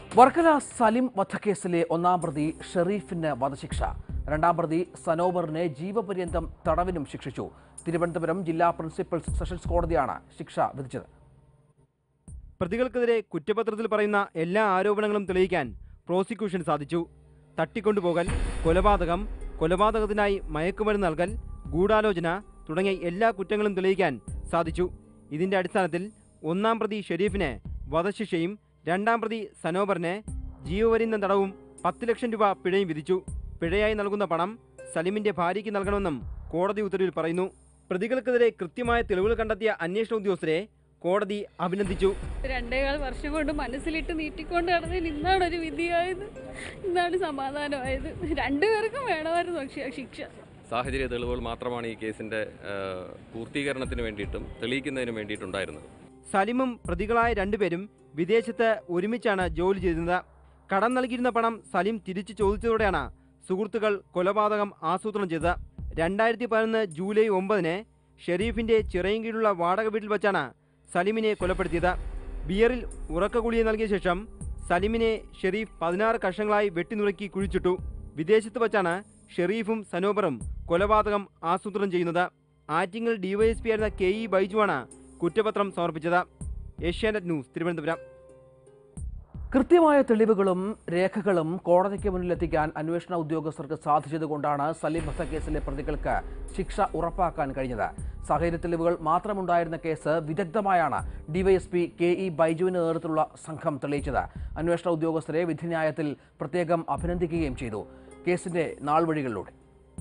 വർക്കല സലിം വധക്കേസിലെ ഒന്നാം പ്രതി ഷെറീഫിന് വധശിക്ഷ രണ്ടാം പ്രതി സനോബറിനെ ജീവപര്യന്തം തടവിനും ശിക്ഷിച്ചു തിരുവനന്തപുരം ജില്ലാ പ്രിൻസിപ്പൽ സെഷൻസ് കോടതിയാണ് ശിക്ഷ വിധിച്ചത് പ്രതികൾക്കെതിരെ കുറ്റപത്രത്തിൽ പറയുന്ന എല്ലാ ആരോപണങ്ങളും തെളിയിക്കാൻ പ്രോസിക്യൂഷൻ സാധിച്ചു തട്ടിക്കൊണ്ടുപോകൽ കൊലപാതകം കൊലപാതകത്തിനായി മയക്കുമരുന്ന് നൽകൽ ഗൂഢാലോചന തുടങ്ങിയ എല്ലാ കുറ്റങ്ങളും തെളിയിക്കാൻ സാധിച്ചു ഇതിന്റെ അടിസ്ഥാനത്തിൽ ഒന്നാം പ്രതി ഷെരീഫിന് വധശിക്ഷയും രണ്ടാം പ്രതി സനോബറിന് ജീവപര്യന്തം തടവും പത്ത് ലക്ഷം രൂപ പിഴയും വിധിച്ചു പിഴയായി നൽകുന്ന പണം സലിമിന്റെ ഭാര്യയ്ക്ക് നൽകണമെന്നും കോടതി ഉത്തരവിൽ പറയുന്നു പ്രതികൾക്കെതിരെ കൃത്യമായ തെളിവുകൾ കണ്ടെത്തിയ അന്വേഷണ ഉദ്യോഗസ്ഥരെ കോടതി അഭിനന്ദിച്ചു രണ്ടേകാൽ വർഷം കൊണ്ട് മനസ്സിലിട്ട് നീട്ടിക്കൊണ്ട് നടന്നതിന് ഇന്നാണ് ഒരു വിധിയായത് ഇന്നാണ് സമാധാനമായത് രണ്ടുപേർക്കും വേണമായിരുന്നു പക്ഷേ ശിക്ഷ സാഹചര്യ തെളിവുകൾ മാത്രമാണ് ഈ കേസിൻ്റെ ആ, പൂർത്തീകരണത്തിന് വേണ്ടിയിട്ടും തെളിയിക്കുന്നതിന് വേണ്ടിയിട്ടുണ്ടായിരുന്നത് സലിമും പ്രതികളായ രണ്ടുപേരും വിദേശത്ത് ഒരുമിച്ചാണ് ജോലി ചെയ്തിരുന്നത് കടം നൽകിയിരുന്ന പണം സലിം തിരിച്ചു ചോദിച്ചതോടെയാണ് സുഹൃത്തുക്കൾ കൊലപാതകം ആസൂത്രണം ചെയ്തത് രണ്ടായിരത്തി പതിനൊന്ന് ജൂലൈ ഒമ്പതിന് ഷെരീഫിന്റെ ചിറയൻകീഴിലുള്ള വാടക വീട്ടിൽ വച്ചാണ് സലിമിനെ കൊലപ്പെടുത്തിയത് ബിയറിൽ ഉറക്ക ഗുളിക നൽകിയ ശേഷം സലിമിനെ ഷെരീഫ് പതിനാറ് കഷങ്ങളായി വെട്ടിനുറുക്കി കുഴിച്ചിട്ടു വിദേശത്ത് വച്ചാണ് ഷെരീഫും സനോബറും കൊലപാതകം ആസൂത്രണം ചെയ്യുന്നത് ആറ്റിങ്ങൽ ഡിവൈഎസ്പി ആയിരുന്ന കെ ഇ ബൈജുവാണ് കുറ്റപത്രം സമർപ്പിച്ചത് ഏഷ്യാനെറ്റ് ന്യൂസ് തിരുവനന്തപുരം കൃത്യമായ തെളിവുകളും രേഖകളും കോടതിക്ക് മുന്നിലെത്തിക്കാൻ അന്വേഷണ ഉദ്യോഗസ്ഥർക്ക് സാധിച്ചതുകൊണ്ടാണ് സലീം വധക്കേസിലെ പ്രതികൾക്ക് ശിക്ഷ ഉറപ്പാക്കാൻ കഴിഞ്ഞത് സാഹചര്യ തെളിവുകൾ മാത്രമുണ്ടായിരുന്ന കേസ് വിദഗ്ധമായാണ് ഡിവൈഎസ്പി കെ ഇ ബൈജുവിന്റെ നേതൃത്വത്തിലുള്ള സംഘം തെളിയിച്ചത് അന്വേഷണ ഉദ്യോഗസ്ഥരെ വിധിന്യായത്തിൽ പ്രത്യേകം അഭിനന്ദിക്കുകയും ചെയ്തു കേസിന്റെ നാൾവഴികളിലൂടെ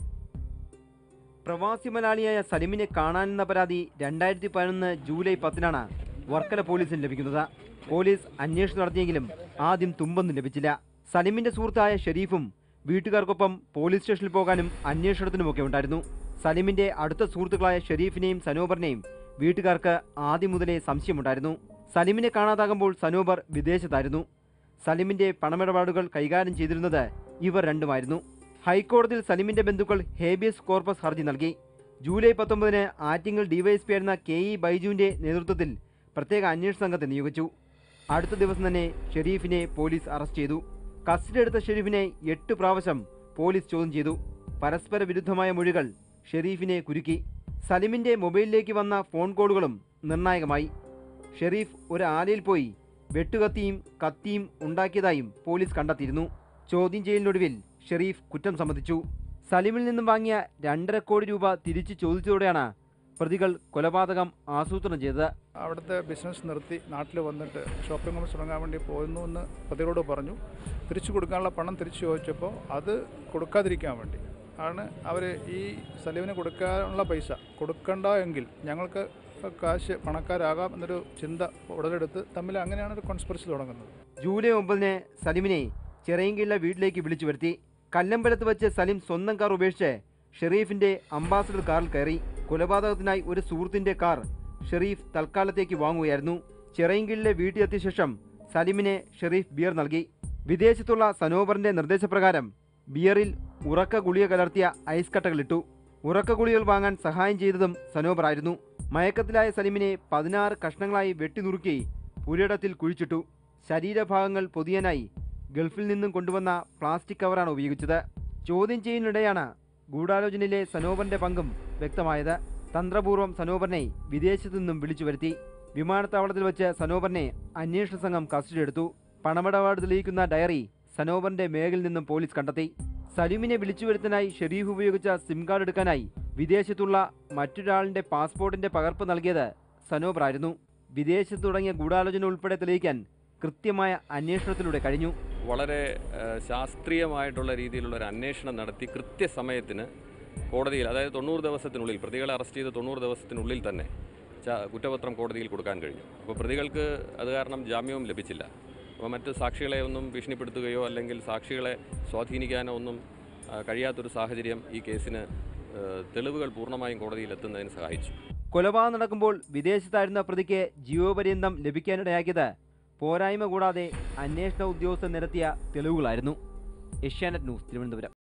പ്രവാസി മലയാളിയായ സലിമിനെ കാണാനെന്ന പരാതി രണ്ടായിരത്തി പതിനൊന്ന് ജൂലൈ പത്തിനാണ് വർക്കല പോലീസിന് ലഭിക്കുന്നത് പോലീസ് അന്വേഷണം നടത്തിയെങ്കിലും ആദ്യം തുമ്പൊന്നും ലഭിച്ചില്ല സലിമിന്റെ സുഹൃത്തായ ഷെരീഫും വീട്ടുകാർക്കൊപ്പം പോലീസ് സ്റ്റേഷനിൽ പോകാനും അന്വേഷണത്തിനുമൊക്കെ ഉണ്ടായിരുന്നു സലിമിന്റെ അടുത്ത സുഹൃത്തുക്കളായ ഷെരീഫിനെയും സനോബറിനെയും വീട്ടുകാർക്ക് ആദ്യം മുതലേ സംശയമുണ്ടായിരുന്നു സലിമിനെ കാണാതാകുമ്പോൾ സനോബർ വിദേശത്തായിരുന്നു സലിമിന്റെ പണമിടപാടുകൾ കൈകാര്യം ചെയ്തിരുന്നത് ഇവർ രണ്ടുമായിരുന്നു ഹൈക്കോടതിയിൽ സലിമിന്റെ ബന്ധുക്കൾ ഹേബിയസ് കോർപ്പസ് ഹർജി നൽകി ജൂലൈ പത്തൊമ്പതിന് ആറ്റിങ്ങൽ ഡിവൈഎസ്പി ആയിരുന്ന കെ ഇ ബൈജുവിന്റെ നേതൃത്വത്തിൽ പ്രത്യേക അന്വേഷണ സംഘത്തെ നിയോഗിച്ചു അടുത്ത ദിവസം തന്നെ ഷെരീഫിനെ പോലീസ് അറസ്റ്റ് ചെയ്തു കസ്റ്റഡി എടുത്ത ഷെരീഫിനെ എട്ട് പ്രാവശ്യം പോലീസ് ചോദ്യം ചെയ്തു പരസ്പര വിരുദ്ധമായ മൊഴികൾ ഷെരീഫിനെ കുരുക്കി സലിമിന്റെ മൊബൈലിലേക്ക് വന്ന ഫോൺ കോളുകളും നിർണായകമായി ഷെരീഫ് ഒരു ആലയിൽ പോയി വെട്ടുകത്തിയും കത്തിയും ഉണ്ടാക്കിയതായും പോലീസ് കണ്ടെത്തിയിരുന്നു ചോദ്യം ചെയ്യലിനൊടുവിൽ ഷെരീഫ് കുറ്റം സമ്മതിച്ചു സലിമിൽ നിന്നും വാങ്ങിയ രണ്ടര കോടി രൂപ തിരിച്ചു ചോദിച്ചതോടെയാണ് പ്രതികൾ കൊലപാതകം ആസൂത്രണം ചെയ്തത് അവിടുത്തെ ബിസിനസ് നിർത്തി നാട്ടിൽ വന്നിട്ട് ഷോപ്പിംഗ് കോംപ്ലക്സ് തുടങ്ങാൻ വേണ്ടി പോയിരുന്നു എന്ന് പ്രതികളോട് പറഞ്ഞു തിരിച്ചു കൊടുക്കാനുള്ള പണം തിരിച്ചു ചോദിച്ചപ്പോൾ അത് കൊടുക്കാതിരിക്കാൻ വേണ്ടി ആണ് അവർ ഈ സലീമിന് കൊടുക്കാനുള്ള പൈസ കൊടുക്കണ്ട എങ്കിൽ ഞങ്ങൾക്ക് കാശ് പണക്കാരാകാം എന്നൊരു ചിന്ത ഉടലെടുത്ത് തമ്മിൽ അങ്ങനെയാണ് ഒരു കോൺസ്പിറസി തുടങ്ങുന്നത് ജൂലൈ ഒമ്പതിന് സലിമിനെ ചിറയൻകീഴിലെ വീട്ടിലേക്ക് വിളിച്ചു വരുത്തി കല്ലമ്പലത്ത് വെച്ച് സലിം സ്വന്തം കാർ ഉപേക്ഷിച്ച് ഷെറീഫിന്റെ അംബാസഡർ കാറിൽ കയറി കൊലപാതകത്തിനായി ഒരു സുഹൃത്തിന്റെ കാർ ഷെറീഫ് തൽക്കാലത്തേക്ക് വാങ്ങുകയായിരുന്നു ചിറയൻകീഴിലെ വീട്ടിലെത്തിയ ശേഷം സലിമിനെ ഷെറീഫ് ബിയർ നൽകി വിദേശത്തുള്ള സനോബറിന്റെ നിർദ്ദേശപ്രകാരം ബിയറിൽ ഉറക്ക ഗുളിക കലർത്തിയ ഐസ് കട്ടകളിട്ടു ഉറക്ക ഗുളികൾ വാങ്ങാൻ സഹായം ചെയ്തതും സനോബറായിരുന്നു മയക്കത്തിലായ സലിമിനെ പതിനാറ് കഷ്ണങ്ങളായി വെട്ടിനുറുക്കി പുരയിടത്തിൽ കുഴിച്ചിട്ടു ശരീരഭാഗങ്ങൾ പൊതിയാനായി ഗൾഫിൽ നിന്നും കൊണ്ടുവന്ന പ്ലാസ്റ്റിക് കവറാണ് ഉപയോഗിച്ചത് ചോദ്യം ചെയ്യുന്നതിനിടെയാണ് ഗൂഢാലോചനയിലെ സനോബറിന്റെ പങ്കും വ്യക്തമായത് തന്ത്രപൂർവ്വം സനോബറിനെ വിദേശത്തു നിന്നും വിളിച്ചു വരുത്തി വിമാനത്താവളത്തിൽ വെച്ച് സനോബറിനെ അന്വേഷണ സംഘം കസ്റ്റഡിയെടുത്തു പണമിടപാട് തെളിയിക്കുന്ന ഡയറി സനോബറിന്റെ മേഖലയിൽ നിന്നും പോലീസ് കണ്ടെത്തി സലീമിനെ വിളിച്ചു വരുത്താനായി ഷെരീഫ് ഉപയോഗിച്ച സിം കാർഡ് എടുക്കാനായി വിദേശത്തുള്ള മറ്റൊരാളിന്റെ പാസ്പോർട്ടിന്റെ പകർപ്പ് നൽകിയത് സനോബറായിരുന്നു വിദേശത്ത് തുടങ്ങിയ ഗൂഢാലോചന ഉൾപ്പെടെ തെളിയിക്കാൻ കൃത്യമായ അന്വേഷണത്തിലൂടെ കഴിഞ്ഞു വളരെ ആ, ശാസ്ത്രീയമായിട്ടുള്ള രീതിയിലുള്ള ഒരു അന്വേഷണം നടത്തി കൃത്യസമയത്തിന് കോടതിയിൽ അതായത് തൊണ്ണൂറ് ദിവസത്തിനുള്ളിൽ പ്രതികളെ അറസ്റ്റ് ചെയ്ത് തൊണ്ണൂറ് ദിവസത്തിനുള്ളിൽ തന്നെ ച- കുറ്റപത്രം കോടതിയിൽ കൊടുക്കാൻ കഴിഞ്ഞു അപ്പോൾ പ്രതികൾക്ക് അത് കാരണം ജാമ്യവും ലഭിച്ചില്ല അപ്പോൾ മറ്റ് സാക്ഷികളെ ഒന്നും ഭീഷണിപ്പെടുത്തുകയോ അല്ലെങ്കിൽ സാക്ഷികളെ സ്വാധീനിക്കാനോ ഒന്നും ആ, കഴിയാത്തൊരു സാഹചര്യം ഈ കേസിന് ആ, തെളിവുകൾ പൂർണ്ണമായും കോടതിയിൽ എത്തുന്നതിന് സഹായിച്ചു കൊലപാതകം നടക്കുമ്പോൾ വിദേശത്തായിരുന്ന പ്രതിക്ക് ജീവപര്യന്തം ലഭിക്കാനിടയാക്കിയത് പോരായ്മ കൂടാതെ അന്വേഷണ ഉദ്യോഗസ്ഥർ നിരത്തിയ തെളിവുകളായിരുന്നു ഏഷ്യാനെറ്റ് ന്യൂസ് തിരുവനന്തപുരം